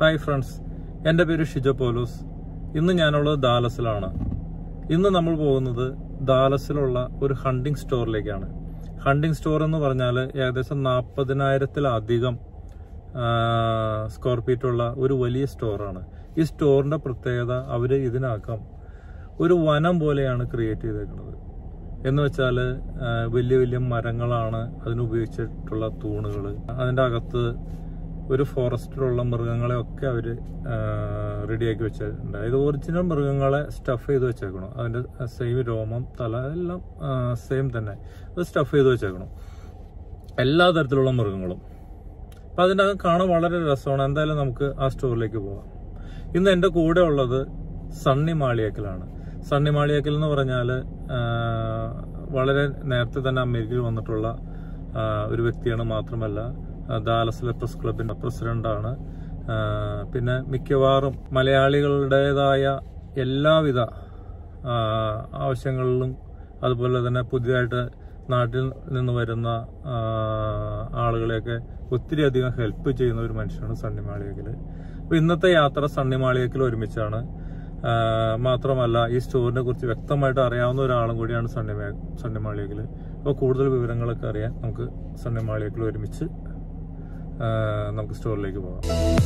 Hi friends എൻ്റെ പേര് ഷിജോ പോലൂസ് ഇന്ന് ഞാനുള്ളത് ദാലസിലാണ് ഇന്ന് നമ്മൾ പോകുന്നത് ദാലസിലുള്ള ഒരു ഹണ്ടിങ് സ്റ്റോറിലേക്കാണ് ഹണ്ടിങ് സ്റ്റോർ എന്ന് പറഞ്ഞാൽ ഏകദേശം നാൽപ്പതിനായിരത്തിലധികം സ്ക്വയർ ഫീറ്റുള്ള ഒരു വലിയ സ്റ്റോറാണ് ഈ സ്റ്റോറിന്റെ പ്രത്യേകത അവർ ഇതിനകം ഒരു വനം പോലെയാണ് ക്രിയേറ്റ് ചെയ്തേക്കുന്നത് എന്ന് വെച്ചാൽ വലിയ വലിയ മരങ്ങളാണ് അതിനുപയോഗിച്ചിട്ടുള്ള തൂണുകൾ അതിൻ്റെ അകത്ത് ഒരു ഫോറസ്റ്റിലുള്ള മൃഗങ്ങളെ ഒക്കെ അവർ റെഡിയാക്കി വെച്ചിട്ടുണ്ട് ഇത് ഒറിജിനൽ മൃഗങ്ങളെ സ്റ്റഫ് ചെയ്ത് വെച്ചേക്കണം അതിൻ്റെ സെയിം രോമം തല എല്ലാം സെയിം തന്നെ അത് സ്റ്റഫ് ചെയ്ത് വെച്ചേക്കണം എല്ലാ തരത്തിലുള്ള മൃഗങ്ങളും അപ്പം അതിൻ്റെ അകം കാണാൻ വളരെ രസമാണ് എന്തായാലും നമുക്ക് ആ സ്റ്റോറിലേക്ക് പോകാം ഇന്ന് എൻ്റെ കൂടെ ഉള്ളത് സണ്ണി മാളിയേക്കലാണ് സണ്ണി മാളിയേക്കൽ എന്ന് പറഞ്ഞാൽ വളരെ നേരത്തെ തന്നെ അമേരിക്കയിൽ വന്നിട്ടുള്ള ആ, ഒരു വ്യക്തിയാണ് മാത്രമല്ല ആ, ദാലസിലെ പ്രസ് ക്ലബിന്റെ പ്രസിഡന്റാണ് ആ, പിന്നെ മിക്കവാറും മലയാളികളുടേതായ എല്ലാവിധ ആ, ആവശ്യങ്ങളിലും അതുപോലെ തന്നെ പുതിയതായിട്ട് നാട്ടിൽ നിന്ന് വരുന്ന ആ, ആളുകളെയൊക്കെ ഒത്തിരി അധികം ഹെൽപ്പ് ചെയ്യുന്ന ഒരു മനുഷ്യനാണ് സണ്ണി മാളിയേക്കൽ അപ്പോൾ ഇന്നത്തെ യാത്ര സണ്ണി മാളിയേക്കൽ ഒരുമിച്ചാണ് ആ, മാത്രമല്ല ഈ സ്റ്റോറിനെ കുറിച്ച് വ്യക്തമായിട്ട് അറിയാവുന്ന ഒരാളും കൂടിയാണ് സണ്ണി മേ- സണ്ണി മാളിയേക്കൽ അപ്പോൾ കൂടുതൽ വിവരങ്ങളൊക്കെ അറിയാൻ നമുക്ക് സണ്ണി മാളിയേക്കൽ ഒരുമിച്ച് ആ, നമുക്ക് സ്റ്റോറിലേക്ക് പോകാം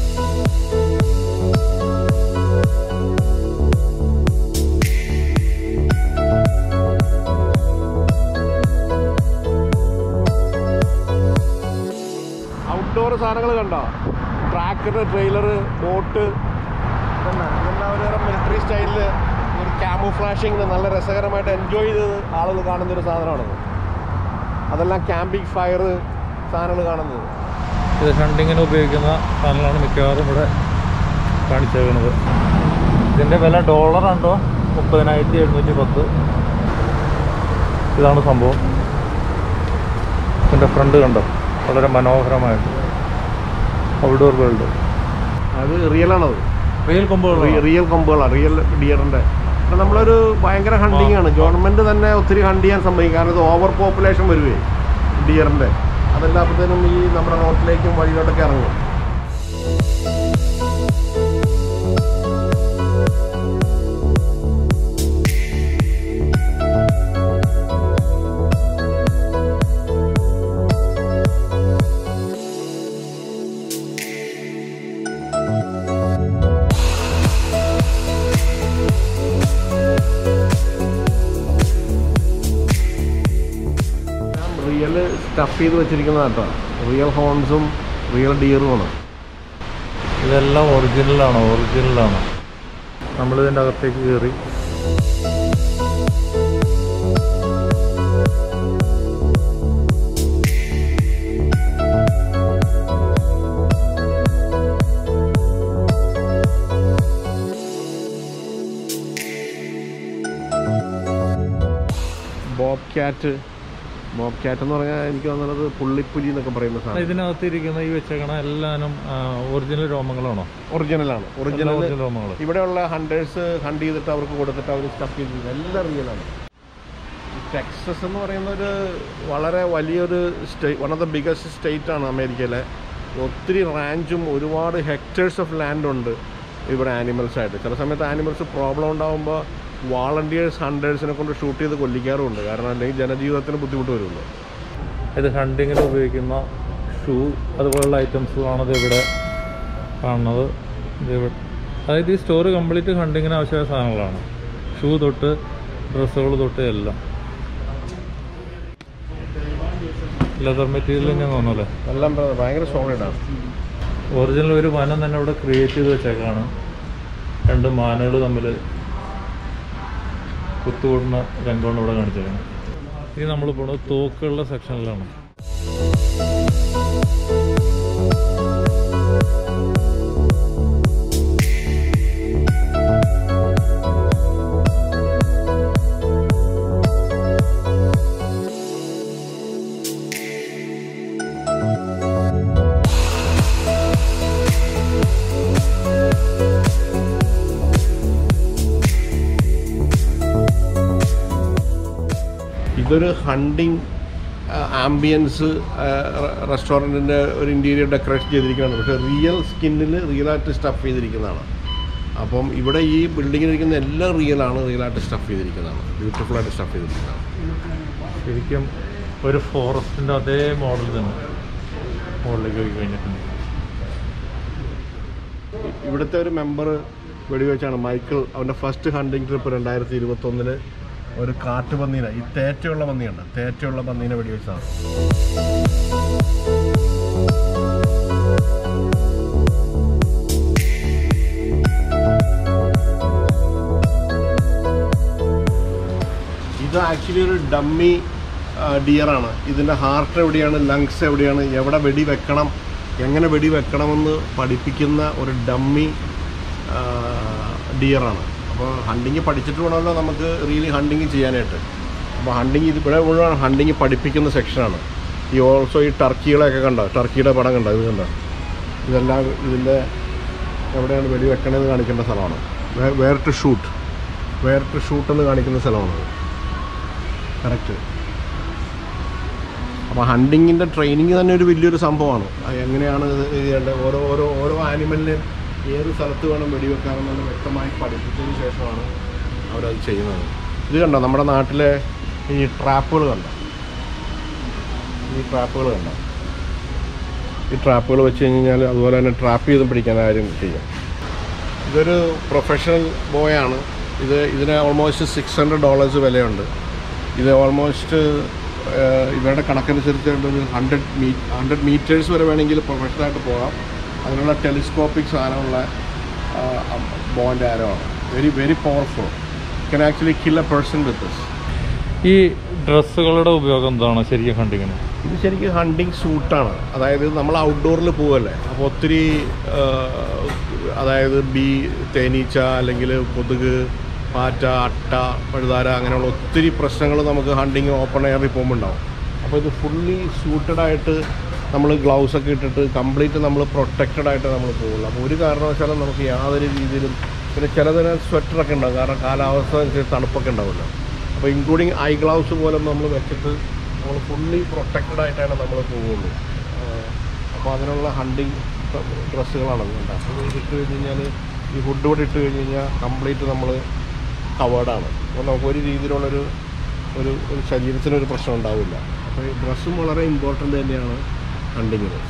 ഔട്ട്ഡോർ സാധനങ്ങൾ കണ്ടോ ട്രാക്കർ ട്രെയിലർ ബോട്ട് ഇതെല്ലാം ഒരു തരം മിലിറ്ററി സ്റ്റൈലിൽ ഒരു ക്യാമോഫ്ലാഷിങ്ങിന് നല്ല രസകരമായിട്ട് എൻജോയ് ചെയ്ത് ആളുകൾ കാണുന്ന ഒരു സാധനമാണത് അതെല്ലാം ക്യാമ്പിംഗ് ഫയർ സാധനങ്ങൾ കാണുന്നത് ഇത് ഹണ്ടിങ്ങിന് ഉപയോഗിക്കുന്ന സാധനങ്ങളാണ് മിക്കവാറും ഇവിടെ കാണിച്ചേക്കുന്നത് ഇതിൻ്റെ വില ഡോളറുണ്ടോ മുപ്പതിനായിരത്തി എഴുന്നൂറ്റി പത്ത് ഇതാണ് സംഭവം ഇതിൻ്റെ ഫ്രണ്ട് കണ്ടോ വളരെ മനോഹരമായിട്ട് ഔട്ട്ഡോർ വേൾഡ് അത് റിയൽ ആണത് റിയൽ കൊമ്പുകൾ റിയൽ കൊമ്പുകളാണ് റിയൽ ഡിയറിന്റെ കാരണം നമ്മളൊരു ഭയങ്കര ഹണ്ടിങ് ആണ് ഗവൺമെന്റ് തന്നെ ഒത്തിരി ഹണ്ട് ചെയ്യാൻ സമ്മതിക്കും കാരണം ഇത് ഓവർ പോപ്പുലേഷൻ വരുവേ ഡിയറിന്റെ അതെല്ലാപ്പോഴത്തേനും ഈ നമ്മുടെ റോട്ടിലേക്കും വഴിയിലോട്ടൊക്കെ ഇറങ്ങും റിയൽ സ്റ്റഫ് ചെയ്ത് വെച്ചിരിക്കുന്നതാണ് കേട്ടോ റിയൽ ഹോൺസും റിയൽ ഡിയറുമാണ് ഇതെല്ലാം ഒറിജിനലാണ് ഒറിജിനലാണ് നമ്മളിതിൻ്റെ അകത്തേക്ക് കയറി ബോബ് ക്യാറ്റ് ബോബ് ക്യാറ്റ് എന്ന് പറഞ്ഞാൽ എനിക്ക് തോന്നുന്നത് പുള്ളിപ്പുലി എന്നൊക്കെ പറയുന്ന സാധനം ഇതിനകത്ത് ഇരിക്കുന്ന ഈ വെച്ചേക്കണ എല്ലാനും ഒറിജിനൽ രോമങ്ങളാണോ ഒറിജിനലാണ് ഒറിജിനൽ ഒറിജിനൽ രോമങ്ങൾ ഇവിടെയുള്ള ഹണ്ടേഴ്സ് ഹണ്ട് ചെയ്തിട്ട് അവർക്ക് കൊടുത്തിട്ട് അവർ സ്റ്റഫ് ചെയ്തിട്ടുണ്ട് എല്ലാം റിയലാണ് ടെക്സസ് എന്ന് പറയുന്ന ഒരു വളരെ വലിയൊരു state one of the biggest state ആണ് അമേരിക്കയിലെ ഒത്തിരി റാഞ്ചും ഒരുപാട് ഹെക്ടേഴ്സ് ഓഫ് ലാൻഡ് ഉണ്ട് ഇവിടെ ആനിമൽസ് ആയിട്ട് ചില സമയത്ത് ആനിമൽസ് പ്രോബ്ലം ഉണ്ടാകുമ്പോൾ വാളണ്ടിയേഴ്സ് ഹണ്ടേഴ്സിനെ കൊണ്ട് ഷൂട്ട് ചെയ്ത് കൊല്ലിക്കാറുമുണ്ട് കാരണം അല്ലെങ്കിൽ ജനജീവിതത്തിന് ബുദ്ധിമുട്ട് വരുമല്ലോ ഇത് ഹണ്ടിങ്ങിന് ഉപയോഗിക്കുന്ന ഷൂ അതുപോലുള്ള ഐറ്റംസ് ആണത് ഇവിടെ കാണുന്നത് ഇത് ഇവിടെ അതായത് ഈ സ്റ്റോർ കംപ്ലീറ്റ് ഹണ്ടിങ്ങിന് ആവശ്യമായ സാധനങ്ങളാണ് ഷൂ തൊട്ട് ഡ്രസ്സുകൾ തൊട്ട് എല്ലാം ലെതർ മെറ്റീരിയൽ ഞാൻ തോന്നുന്നല്ലേ എല്ലാം ഭയങ്കര സോളിഡാണ് ഒറിജിനൽ ഒരു വനം തന്നെ ഇവിടെ ക്രിയേറ്റ് ചെയ്ത് വെച്ചേക്കാണ് രണ്ട് മാനുകൾ തമ്മിൽ കുത്തുകൂടുന്ന രംഗമാണ് ഇവിടെ കാണിച്ചേക്കുന്നത് ഇനി നമ്മൾ പോണത് തോക്കുകളുടെ സെക്ഷനിലാണ് ഇതൊരു ഹണ്ടിങ് ആംബിയൻസ് റെസ്റ്റോറൻറ്റിൻ്റെ ഒരു ഇൻറ്റീരിയർ ഡെക്കറേഷൻ ചെയ്തിരിക്കുന്നതാണ് പക്ഷേ റിയൽ സ്കിന്നിൽ റിയലായിട്ട് സ്റ്റഫ് ചെയ്തിരിക്കുന്നതാണ് അപ്പം ഇവിടെ ഈ ബിൽഡിങ്ങിലിരിക്കുന്ന എല്ലാം റിയലാണ് റിയലായിട്ട് സ്റ്റഫ് ചെയ്തിരിക്കുന്നതാണ് ബ്യൂട്ടിഫുൾ ആയിട്ട് സ്റ്റഫ് ചെയ്തിരിക്കുന്നതാണ് ശരിക്കും ഒരു ഫോറസ്റ്റിന്റെ അതേ മോഡൽ തന്നെ മുകളിലേക്ക് പോയി കഴിഞ്ഞിട്ടുണ്ട് ഇവിടുത്തെ ഒരു മെമ്പർ വെടിവെച്ചാണ് മൈക്കിൾ അവൻ്റെ ഫസ്റ്റ് ഹണ്ടിങ് ട്രിപ്പ് രണ്ടായിരത്തി ഇരുപത്തൊന്നില് ഒരു കാട്ടുപന്നീനെ ഈ തേറ്റയുള്ള പന്നിയുണ്ട് തേറ്റയുള്ള പന്നീനെ വെടിവെച്ചതാണ് ഇത് ആക്ച്വലി ഒരു ഡമ്മി ഡിയറാണ് ഇതിൻ്റെ ഹാർട്ട് എവിടെയാണ് ലങ്സ് എവിടെയാണ് എവിടെ വെടി വെക്കണം എങ്ങനെ വെടി വെക്കണമെന്ന് പഠിപ്പിക്കുന്ന ഒരു ഡമ്മി ഡിയറാണ് അപ്പോൾ ഹണ്ടിങ് പഠിച്ചിട്ട് വേണമല്ലോ നമുക്ക് റിയലി ഹണ്ടിങ് ചെയ്യാനായിട്ട് അപ്പോൾ ഹണ്ടിങ് ഇത് ഇവിടെ മുഴുവൻ ഹണ്ടിങ് പഠിപ്പിക്കുന്ന സെക്ഷനാണ് ഈ ഓൾസോ ഈ ടർക്കികളെയൊക്കെ കണ്ടോ ടർക്കിയുടെ പടം കണ്ടോ ഇത് കണ്ടോ ഇതെല്ലാം ഇതിൻ്റെ എവിടെയാണ് വെടി വെക്കണമെന്ന് കാണിക്കേണ്ട സ്ഥലമാണ് where to shoot where to shoot എന്ന് കാണിക്കുന്ന സ്ഥലമാണത് കറക്റ്റ് അപ്പോൾ ഹണ്ടിങ്ങിൻ്റെ ട്രെയിനിങ് തന്നെ ഒരു വലിയൊരു സംഭവമാണ് അത് എങ്ങനെയാണ് ഇത് ചെയ്യേണ്ടത് ഓരോ ഓരോ ഓരോ ആനിമലിനെയും ഏത് സ്ഥലത്ത് വേണം വെടിവെക്കാമെന്നുള്ള വ്യക്തമായി പഠിപ്പിച്ചതിന് ശേഷമാണ് അവരത് ചെയ്യുന്നത് ഇത് കണ്ടോ നമ്മുടെ നാട്ടിലെ ഈ ട്രാപ്പുകൾ കണ്ടോ ഈ ട്രാപ്പുകൾ കണ്ടോ ഈ ട്രാപ്പുകൾ വെച്ച് കഴിഞ്ഞാൽ അതുപോലെ തന്നെ ട്രാപ്പ് ചെയ്തും പിടിക്കാൻ കാര്യം ചെയ്യും ഇതൊരു പ്രൊഫഷണൽ ബോയാണ് ഇത് ഇതിന് ഓൾമോസ്റ്റ് സിക്സ് ഹൺഡ്രഡ് ഡോളേഴ്സ് വിലയുണ്ട് ഇത് ഓൾമോസ്റ്റ് ഇവരുടെ കണക്കനുസരിച്ച് ഒരു ഹൺഡ്രഡ് മീ ഹൺഡ്രഡ് മീറ്റേഴ്സ് വരെ വേണമെങ്കിൽ പ്രൊഫഷണലായിട്ട് പോകാം അതിനുള്ള ടെലിസ്കോപ്പിക് സാധനമുള്ള ബോൻ്റെ ആരമാണ് very very powerful can actually kill a person with this ഈ ഡ്രസ്സുകളുടെ ഉപയോഗം എന്താണ് ശരിക്കും ഹണ്ടിങ്ങിന് ഇത് ശരിക്കും ഹണ്ടിങ് സൂട്ടാണ് അതായത് നമ്മൾ ഔട്ട്ഡോറിൽ പോവല്ലേ അപ്പോൾ ഒത്തിരി ആ, അതായത് ബി തേനീച്ച അല്ലെങ്കിൽ കൊതുക് പാറ്റ അട്ട പഴുതാര അങ്ങനെയുള്ള ഒത്തിരി പ്രശ്നങ്ങൾ നമുക്ക് ഹണ്ടിങ് ഓപ്പൺ എയറിൽ പോകുമ്പോൾ ഉണ്ടാവും അപ്പോൾ ഇത് ഫുള്ളി സൂട്ടഡ് ആയിട്ട് നമ്മൾ ഗ്ലൗസ് ഒക്കെ ഇട്ടിട്ട് കംപ്ലീറ്റ് നമ്മൾ പ്രൊട്ടക്റ്റഡ് ആയിട്ട് നമ്മൾ പോകുള്ളൂ അപ്പോൾ ഒരു കാരണവശാലും നമുക്ക് യാതൊരു രീതിയിലും പിന്നെ ചിലതിന് സ്വെറ്ററൊക്കെ ഉണ്ടാവും കാരണം കാലാവസ്ഥ അനുസരിച്ച് തണുപ്പൊക്കെ ഉണ്ടാവുമല്ലോ അപ്പോൾ ഇൻക്ലൂഡിങ് ഐ ഗ്ലൗസ് പോലും നമ്മൾ വെച്ചിട്ട് നമ്മൾ ഫുള്ളി പ്രൊട്ടക്റ്റഡ് ആയിട്ടാണ് നമ്മൾ പോവുള്ളൂ അപ്പോൾ അതിനുള്ള ഹണ്ടിങ് ഡ്രസ്സുകളാണ് അതുകൊണ്ട് അപ്പോൾ ഇത് ഇട്ട് കഴിഞ്ഞ് കഴിഞ്ഞാൽ ഈ ഹുഡ് കൂടെ ഇട്ട് കഴിഞ്ഞ് കഴിഞ്ഞാൽ കംപ്ലീറ്റ് നമ്മൾ കവേർഡാണ് അപ്പോൾ നമുക്ക് ഒരു രീതിയിലുള്ളൊരു ഒരു ഒരു ശരീരത്തിനൊരു പ്രശ്നം ഉണ്ടാവില്ല അപ്പോൾ ഈ ഡ്രസ്സും വളരെ ഇമ്പോർട്ടൻ്റ് തന്നെയാണ് ഹണ്ടിങ്ങിന്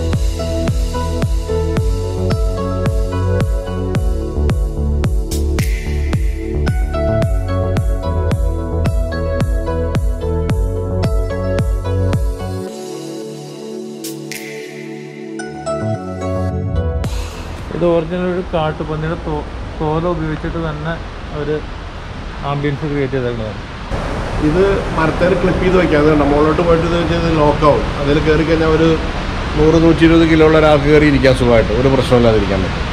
ഇത് ഒറിജിനൽ ഒരു കാട്ടുപന്നിയുടെ തോ തോല ഉപയോഗിച്ചിട്ട് തന്നെ ഒരു ആംബിയൻസ് ക്രിയേറ്റ് ചെയ്തേക്കുന്നതാണ് ഇത് മരത്തേൽ ക്ലിപ്പ് ചെയ്ത് വെക്കാം അതുകൊണ്ട് മുകളിലോട്ട് പോയിട്ട് ഇത് വെച്ചാൽ ഇത് ലോക്കാവും അതിൽ കയറി കഴിഞ്ഞാൽ ഒരു നൂറ് നൂറ്റി ഇരുപത് കിലോ ഉള്ള ഒരാൾക്ക് കയറി ഇരിക്കാൻ സുഖമായിട്ട് ഒരു പ്രശ്നമില്ലാതിരിക്കാൻ പറ്റും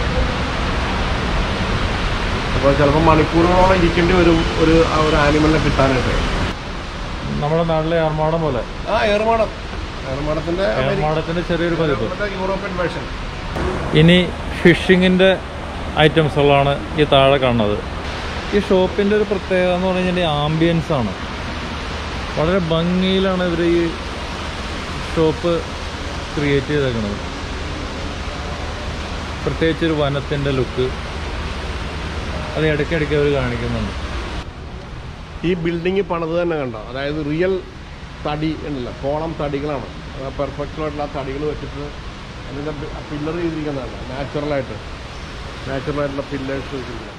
അപ്പോൾ ചിലപ്പോൾ മണിക്കൂറുകളോളം ഇരിക്കേണ്ടി വരും ഒരു ആ ഒരു ആനിമലിനെ കിട്ടാനായിട്ട് നമ്മുടെ നാട്ടിലെ ഏർമാടം പോലെ ആ ഏർമാടം ഏർമാടത്തിൻ്റെ ഏർമാടത്തിന്റെ ചെറിയൊരു പതിപ്പ് യൂറോപ്യൻ വേർഷൻ ഇനി ഫിഷിങ്ങിൻ്റെ ഐറ്റംസുകളാണ് ഈ താഴെ കാണുന്നത് ഈ ഷോപ്പിൻ്റെ ഒരു പ്രത്യേകത എന്ന് പറഞ്ഞു കഴിഞ്ഞാൽ ആംബിയൻസ് ആണ് വളരെ ഭംഗിയിലാണ് ഇവർ ഈ ഷോപ്പ് ക്രിയേറ്റ് ചെയ്തേക്കുന്നത് പ്രത്യേകിച്ച് ഒരു വനത്തിൻ്റെ ലുക്ക് അത് ഇടയ്ക്കിടയ്ക്ക് അവർ കാണിക്കുന്നുണ്ട് ഈ ബിൽഡിംഗ് പണിത് തന്നെ കണ്ടോ അതായത് റിയൽ തടി ഉണ്ടല്ലോ കോളം തടികളാണ് പെർഫെക്റ്റ് ആയിട്ടുള്ള ആ തടികൾ വെച്ചിട്ട് അതിൻ്റെ പില്ലർ ചെയ്തിരിക്കുന്നതാണ് നാച്ചുറലായിട്ട് നാച്ചുറലായിട്ടുള്ള പില്ലേഴ്സ് വെച്ചിരിക്കുന്നത്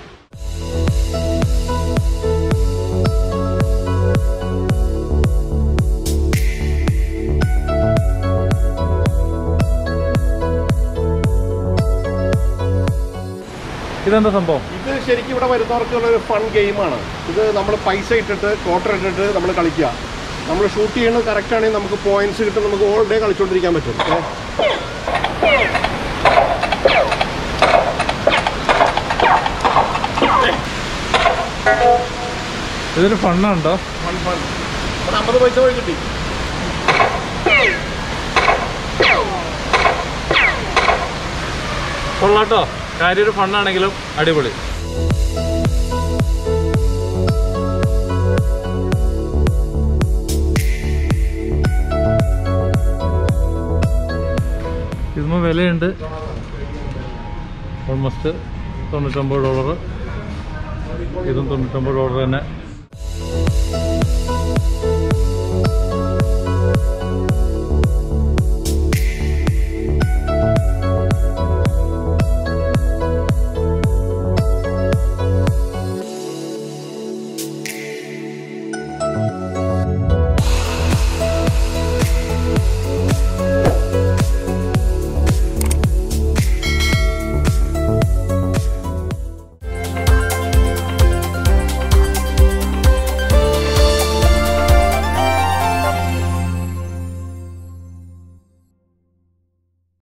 ഇതെന്താ സംഭവം ഇത് ശരിക്കും ഇവിടെ വരുന്നവർക്കുള്ള ഒരു ഫൺ ഗെയിമാണ് ഇത് നമ്മൾ പൈസ ഇട്ടിട്ട് ക്വാർട്ടർ ഇട്ടിട്ട് നമ്മൾ കളിക്കുക നമ്മൾ ഷൂട്ട് ചെയ്യുന്നത് കറക്റ്റ് ആണെങ്കിൽ നമുക്ക് പോയിന്റ്സ് കിട്ടും നമുക്ക് ഓൾ ഡേ കളിച്ചുകൊണ്ടിരിക്കാൻ പറ്റും ഏ? ഇതൊരു ഫണ്ണുണ്ടോ ഫൺ ഫൺ അപ്പോൾ അമ്പത് പൈസ പോയി കിട്ടി കൊള്ളാട്ടോ കാര്യം ഒരു ഫണ്ണാണെങ്കിലും അടിപൊളി വിലയുണ്ട് ഓൾമോസ്റ്റ് തൊണ്ണൂറ്റൊമ്പത് ഡോളർ ഇതും തൊണ്ണൂറ്റൊമ്പത് ഡോളർ തന്നെ